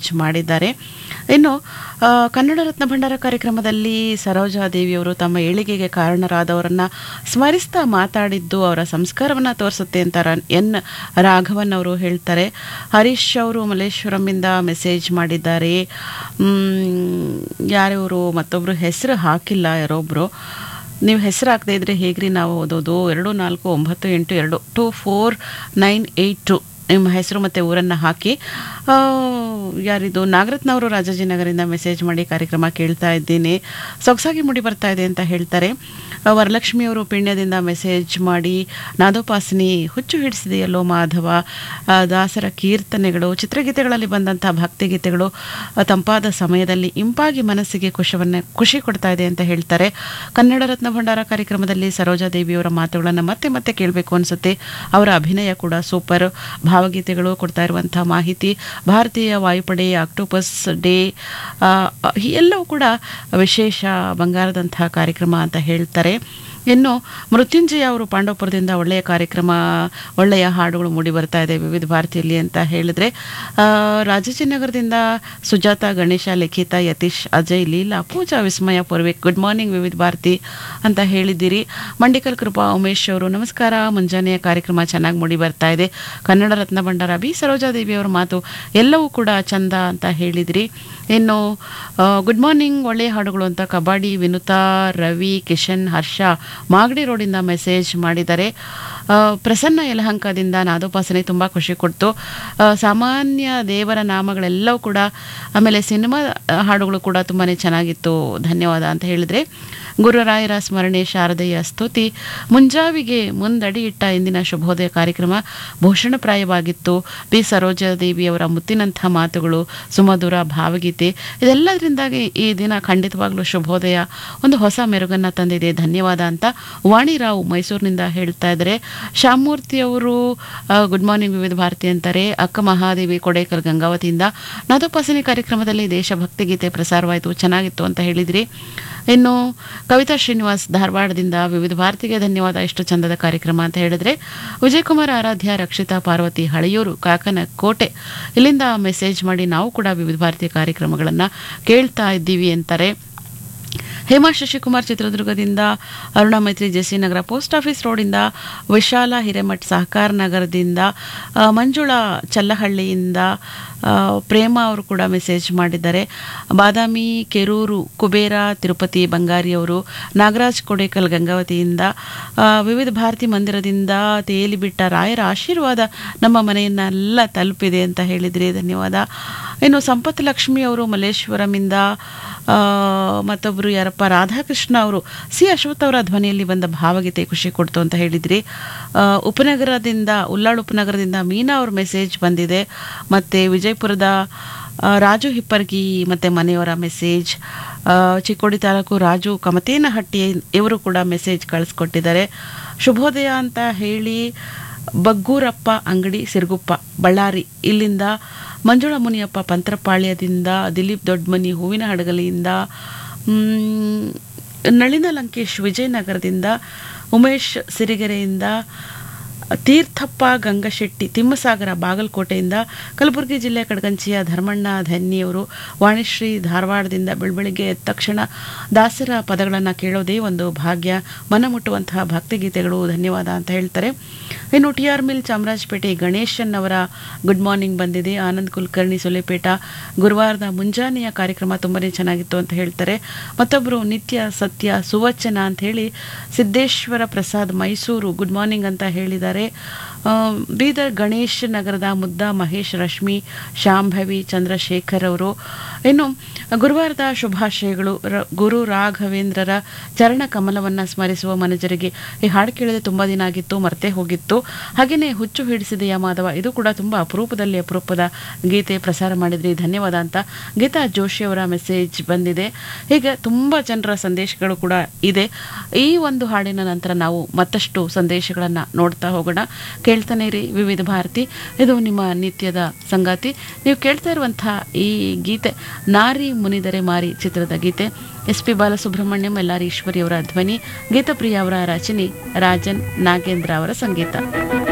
message ಮಾಡಿದ್ದಾರೆ ಇನ್ನು ಆ, ಕನ್ನಡ ರತ್ನ ಭಂಡಾರ ಕಾರ್ಯಕ್ರಮದಲ್ಲಿ ಸರೋಜಾ ದೇವಿಯವರು ತಮ್ಮ ಏಳಿಗೆಗೆ ಕಾರಣರಾದವರನ್ನ ಸ್ಮರಿಸ್ತಾ ಮಾತಾಡಿದ್ದು ಅವರ ಸಂಸ್ಕಾರವನ್ನು ತೋರಿಸುತ್ತೆ ಅಂತ ರ- ಎನ್ ರಾಘವನ್ ಅವರು ಹೇಳ್ತಾರೆ ಹರೀಶ್ ಅವರು ಮಲ್ಲೇಶ್ವರಂನಿಂದ ಮೆಸೇಜ್ ಮಾಡಿದ್ದಾರೆ ಮ್, ಯಾರಿವರು ಮತ್ತೊಬ್ಬರು ಹೆಸರು ಹಾಕಿಲ್ಲ ಯಾರೊಬ್ಬರು ನೀವು ಹೆಸರು ಹಾಕದೇ ಇದ್ರೆ ಹೇಗ್ರಿ ನಾವು ಓದೋದು ಎರಡು ನಾಲ್ಕು ಒಂಬತ್ತು ಎಂಟು ಎರಡು two four nine eight two ನಿಮ್ಮ ಹೆಸರು ಮತ್ತು ಊರನ್ನು ಹಾಕಿ ಆ, ಯಾರಿದು ನಾಗರತ್ನವರು ರಾಜಾಜಿನಗರಿಂದ ಮೆಸೇಜ್ ಮಾಡಿ ಕಾರ್ಯಕ್ರಮ ಕೇಳ್ತಾ ಇದ್ದೀನಿ ಸೊಗಸಾಗಿ ಮುಡಿ ಬರ್ತಾ ಇದೆ ಅಂತ ಹೇಳ್ತಾರೆ ಆ, ವರಲಕ್ಷ್ಮಿ ಅವರು ಪಿಣ್ಯದಿಂದ ಮೆಸೇಜ್ ಮಾಡಿ ನಾದೋಪಾಸನಿ ಹುಚ್ಚು ಹಿಡಿಸಿದೆಯಲ್ಲೋ ಮಾಧವ ಆ, ದಾಸರ ಕೀರ್ತನೆಗಳು ಚಿತ್ರಗೀತೆಗಳಲ್ಲಿ ಬಂದಂಥ ಭಕ್ತಿಗೀತೆಗಳು ಆ, ತಂಪಾದ ಸಮಯದಲ್ಲಿ ಇಂಪಾಗಿ ಮನಸ್ಸಿಗೆ ಖುಷವನ್ನು ಖುಷಿ ಕೊಡ್ತಾ ಇದೆ ಅಂತ ಹೇಳ್ತಾರೆ ಕನ್ನಡ ರತ್ನ ಭಂಡಾರ ಕಾರ್ಯಕ್ರಮದಲ್ಲಿ ಸರೋಜಾ ದೇವಿಯವರ ಮಾತುಗಳನ್ನು ಮತ್ತೆ ಮತ್ತೆ ಕೇಳಬೇಕು ಅನಿಸುತ್ತೆ ಅವರ ಅಭಿನಯ ಕೂಡ ಸೂಪರ್ ಭಾವಗೀತೆಗಳು ಕೊಡ್ತಾ ಇರುವಂಥ ಮಾಹಿತಿ ಭಾರತೀಯ ವಾಯುಪಡೆ ಆಕ್ಟೋಪಸ್ ಡೇ ಆ, ಎಲ್ಲವೂ ಕೂಡ ವಿಶೇಷ ಬಂಗಾರದಂತಹ ಕಾರ್ಯಕ್ರಮ ಅಂತ ಹೇಳ್ತಾರೆ ಇನ್ನು ಮೃತ್ಯುಂಜಯ ಅವರು ಪಾಂಡವಪುರದಿಂದ ಒಳ್ಳೆಯ ಕಾರ್ಯಕ್ರಮ ಒಳ್ಳೆಯ ಹಾಡುಗಳು ಮೂಡಿ ಬರ್ತಾ ಇದೆ ವಿವಿಧ ಭಾರತಿಯಲ್ಲಿ ಅಂತ ಹೇಳಿದ್ರೆ ಆ, ರಾಜಾಜಿನಗರದಿಂದ ಸುಜಾತ ಗಣೇಶ ಲಿಖಿತ ಯತೀಶ್ ಅಜಯ್ ಲೀಲಾ ಪೂಜಾ ವಿಸ್ಮಯ ಪೂರ್ವಿಕ್ ಗುಡ್ ಮಾರ್ನಿಂಗ್ ವಿವಿಧ ಭಾರತಿ ಅಂತ ಹೇಳಿದ್ದೀರಿ ಮಂಡಿಕಲ್ ಕೃಪಾ ಉಮೇಶ್ ಅವರು ನಮಸ್ಕಾರ ಮುಂಜಾನೆಯ ಕಾರ್ಯಕ್ರಮ ಚೆನ್ನಾಗಿ ಮೂಡಿ ಬರ್ತಾ ಇದೆ ಕನ್ನಡ ರತ್ನ ಭಂಡಾರ ಬಿ ಸರೋಜಾದೇವಿ ಅವರ ಮಾತು ಎಲ್ಲವೂ ಕೂಡ ಚಂದ ಅಂತ ಹೇಳಿದ್ರಿ ಇನ್ನು ಗುಡ್ ಮಾರ್ನಿಂಗ್ ಒಳ್ಳೆಯ ಹಾಡುಗಳು ಅಂತ ಕಬಡ್ಡಿ ವಿನುತಾ ರವಿ ಕಿಶನ್ ಹರ್ಷ ಮಾಗಡಿ ರೋಡಿಂದ ಮೆಸೇಜ್ ಮಾಡಿದ್ದಾರೆ ಆ, ಪ್ರಸನ್ನ ಯಲಹಂಕದಿಂದ ನಾದೋಪಾಸನೆ ತುಂಬ ಖುಷಿ ಕೊಡ್ತು ಆ, ಸಾಮಾನ್ಯ ದೇವರ ನಾಮಗಳೆಲ್ಲವೂ ಕೂಡ ಆಮೇಲೆ ಸಿನಿಮಾ ಹಾಡುಗಳು ಕೂಡ ತುಂಬಾ ಚೆನ್ನಾಗಿತ್ತು ಧನ್ಯವಾದ ಅಂತ ಹೇಳಿದರೆ ಗುರುರಾಯರ ಸ್ಮರಣೆ ಶಾರದೆಯ ಸ್ತುತಿ ಮುಂಜಾವಿಗೆ ಮುಂದಡಿ ಇಟ್ಟ ಇಂದಿನ ಶುಭೋದಯ ಕಾರ್ಯಕ್ರಮ ಭೂಷಣಪ್ರಾಯವಾಗಿತ್ತು ಬಿ ಸರೋಜಾದೇವಿಯವರ ಮುತ್ತಿನಂಥ ಮಾತುಗಳು ಸುಮಧುರ ಭಾವಗೀತೆ ಇದೆಲ್ಲದರಿಂದಾಗಿ ಈ ದಿನ ಖಂಡಿತವಾಗ್ಲೂ ಶುಭೋದಯ ಒಂದು ಹೊಸ ಮೆರುಗನ್ನ ತಂದಿದೆ ಧನ್ಯವಾದ ಅಂತ ವಾಣಿರಾವ್ ಮೈಸೂರಿನಿಂದ ಹೇಳ್ತಾ ಇದ್ದಾರೆ ಶ್ಯಾಮೂರ್ತಿ ಅವರು ಗುಡ್ ಮಾರ್ನಿಂಗ್ ವಿವಿಧ ಭಾರತಿ ಅಂತಾರೆ ಅಕ್ಕ ಮಹಾದೇವಿ ಕೊಡೇಕಲ್ ಗಂಗಾವತಿಯಿಂದ ನಾದೋಪಾಸನೆ ಕಾರ್ಯಕ್ರಮದಲ್ಲಿ ದೇಶಭಕ್ತಿ ಗೀತೆ ಪ್ರಸಾರವಾಯಿತು ಚೆನ್ನಾಗಿತ್ತು ಅಂತ ಹೇಳಿದ್ರಿ ಇನ್ನು ಕವಿತಾ ಶ್ರೀನಿವಾಸ್ ಧಾರವಾಡದಿಂದ ವಿವಿಧ ಭಾರತಿಗೆ ಧನ್ಯವಾದ ಎಷ್ಟು ಚಂದದ ಕಾರ್ಯಕ್ರಮ ಅಂತ ಹೇಳಿದ್ರೆ ವಿಜಯಕುಮಾರ್ ಆರಾಧ್ಯ ರಕ್ಷಿತಾ ಪಾರ್ವತಿ ಹಳೆಯೂರು ಕಾಕನ ಕೋಟೆ ಇಲ್ಲಿಂದ ಮೆಸೇಜ್ ಮಾಡಿ ನಾವು ಕೂಡ ವಿವಿಧ ಭಾರತಿ ಕಾರ್ಯಕ್ರಮಗಳನ್ನು ಕೇಳ್ತಾ ಇದ್ದೀವಿ ಅಂತಾರೆ ಹೇಮಾ ಶಶಿಕುಮಾರ್ ಚಿತ್ರದುರ್ಗದಿಂದ ಅರುಣ ಮೈತ್ರಿ ಜೆಸಿ ನಗರ ಪೋಸ್ಟ್ ಆಫೀಸ್ ರೋಡಿಂದ ವಿಶಾಲ ಹಿರೇಮಠ್ ಸಹಕಾರ ನಗರದಿಂದ ಆ, ಮಂಜುಳಾ ಚಲ್ಲಹಳ್ಳಿಯಿಂದ ಆ, ಪ್ರೇಮ ಅವರು ಕೂಡ ಮೆಸೇಜ್ ಮಾಡಿದ್ದಾರೆ ಬಾದಾಮಿ ಕೆರೂರು ಕುಬೇರ ತಿರುಪತಿ ಬಂಗಾರಿ ಅವರು ನಾಗರಾಜ್ ಕೊಡೇಕಲ್ ಗಂಗಾವತಿಯಿಂದ ಆ, ವಿವಿಧ ಭಾರತಿ ಮಂದಿರದಿಂದ ತೇಲಿ ಬಿಟ್ಟ ರಾಯರ ಆಶೀರ್ವಾದ ನಮ್ಮ ಮನೆಯನ್ನೆಲ್ಲ ತಲುಪಿದೆ ಅಂತ ಹೇಳಿದ್ರಿ ಧನ್ಯವಾದ ಇನ್ನು ಸಂಪತ್ ಲಕ್ಷ್ಮಿ ಅವರು ಮಲ್ಲೇಶ್ವರಮಿಂದ ಆ, ಮತ್ತೊಬ್ಬರು ಯಾರಪ್ಪ ರಾಧಾಕೃಷ್ಣ ಅವರು ಸಿ ಅಶ್ವಥ್ ಅವರ ಧ್ವನಿಯಲ್ಲಿ ಬಂದ ಭಾವಗೀತೆ ಖುಷಿ ಕೊಡ್ತು ಅಂತ ಹೇಳಿದ್ರಿ ಆ, ಉಪನಗರದಿಂದ ಉಲ್ಲಾಳ್ ಉಪನಗರದಿಂದ ಮೀನಾ ಅವ್ರ ಮೆಸೇಜ್ ಬಂದಿದೆ ಮತ್ತು ವಿಜಯಪುರದ ಆ, ರಾಜು ಹಿಪ್ಪರ್ಗಿ ಮತ್ತು ಮನೆಯವರ ಮೆಸೇಜ್ ಆ, ಚಿಕ್ಕೋಡಿ ತಾಲೂಕು ರಾಜು ಕಮತೇನಹಟ್ಟಿ ಇವರು ಕೂಡ ಮೆಸೇಜ್ ಕಳಿಸ್ಕೊಟ್ಟಿದ್ದಾರೆ ಶುಭೋದಯ ಅಂತ ಹೇಳಿ ಬಗ್ಗೂರಪ್ಪ ಅಂಗಡಿ ಸಿರುಗುಪ್ಪ ಬಳ್ಳಾರಿ ಇಲ್ಲಿಂದ ಮಂಜುಳಾ ಮುನಿಯಪ್ಪ ಪಂತ್ರಪಾಳ್ಯದಿಂದ ದಿಲೀಪ್ ದೊಡ್ಡಮನಿ ಹೂವಿನ ಹಡಗಲಿಯಿಂದ ಮ್, ನಳಿನ ಲಂಕೇಶ್ ವಿಜಯನಗರದಿಂದ ಉಮೇಶ್ ಸಿರಿಗೆರೆಯಿಂದ ತೀರ್ಥಪ್ಪ ಗಂಗಶೆಟ್ಟಿ ತಿಮ್ಮಸಾಗರ ಬಾಗಲಕೋಟೆಯಿಂದ ಕಲಬುರಗಿ ಜಿಲ್ಲೆ ಕಡಗಂಚಿಯ ಧರ್ಮಣ್ಣ ಧನ್ಯವರು ವಾಣಿಶ್ರೀ ಧಾರವಾಡದಿಂದ ಬೆಳಬೆಳಿಗ್ಗೆ ಎದ್ದ ತಕ್ಷಣ ದಾಸರ ಪದಗಳನ್ನು ಕೇಳೋದೇ ಒಂದು ಭಾಗ್ಯ ಮನ ಮುಟ್ಟುವಂತಹ ಭಕ್ತಿಗೀತೆಗಳು ಧನ್ಯವಾದ ಅಂತ ಹೇಳ್ತಾರೆ ಇನ್ನು T R mill Chamarajpet Ganeshan ಅವರ ಗುಡ್ ಮಾರ್ನಿಂಗ್ ಬಂದಿದೆ ಆನಂದ್ ಕುಲಕರ್ಣಿ ಸೊಲೆಪೇಟ ಗುರುವಾರದ ಮುಂಜಾನೆಯ ಕಾರ್ಯಕ್ರಮ ತುಂಬನೇ ಚೆನ್ನಾಗಿತ್ತು ಅಂತ ಹೇಳ್ತಾರೆ ಮತ್ತೊಬ್ಬರು ನಿತ್ಯ ಸತ್ಯ ಸುವಚನ ಅಂತ ಹೇಳಿ ಸಿದ್ದೇಶ್ವರ ಪ್ರಸಾದ್ ಮೈಸೂರು ಗುಡ್ ಮಾರ್ನಿಂಗ್ ಅಂತ ಹೇಳಿದ್ದಾರೆ ಆ, ಬೀದರ್ ಗಣೇಶ್ ನಗರದ ಮುದ್ದ ಮಹೇಶ್ ರಶ್ಮಿ ಶಾಂಭವಿ ಚಂದ್ರಶೇಖರ್ ಅವರು ಇನ್ನು ಗುರುವಾರದ ಶುಭಾಶಯಗಳು ರ- ಗುರು ರಾಘವೇಂದ್ರರ ಚರಣ ಕಮಲವನ್ನು ಸ್ಮರಿಸುವ ಮನುಜರಿಗೆ ಈ ಹಾಡು ಕೇಳಿದ್ರೆ ತುಂಬ ದಿನ ಆಗಿತ್ತು ಮರ್ತೇ ಹೋಗಿತ್ತು ಹಾಗೆಯೇ ಹುಚ್ಚು ಹಿಡಿಸಿದೆಯ ಮಾಧವ ಇದು ಕೂಡ ತುಂಬ ಅಪರೂಪದಲ್ಲಿ ಅಪರೂಪದ ಗೀತೆ ಪ್ರಸಾರ ಮಾಡಿದ್ರಿ ಧನ್ಯವಾದ ಅಂತ ಗೀತಾ ಜೋಶಿ ಅವರ ಮೆಸೇಜ್ ಬಂದಿದೆ ಹೀಗೆ ತುಂಬ ಜನರ ಸಂದೇಶಗಳು ಕೂಡ ಇದೆ ಈ ಒಂದು ಹಾಡಿನ ನಂತರ ನಾವು ಮತ್ತಷ್ಟು ಸಂದೇಶಗಳನ್ನು ನೋಡ್ತಾ ಹೋಗೋಣ ಕೇಳ್ತಾನೆ ಇರಿ ವಿವಿಧ ಭಾರತಿ ಇದು ನಿಮ್ಮ ನಿತ್ಯದ ಸಂಗಾತಿ ನೀವು ಕೇಳ್ತಾ ಇರುವಂತಹ ಈ ಗೀತೆ ನಾರಿ ಮುನಿದರೆ ಮಾರಿ ಚಿತ್ರದ ಗೀತೆ S P Balasubrahmanyam L R Eswari ಅವರ ಧ್ವನಿ ಗೀತಪ್ರಿಯ ಅವರ ರಚನೆ ರಾಜನ್ ನಾಗೇಂದ್ರ ಅವರ ಸಂಗೀತ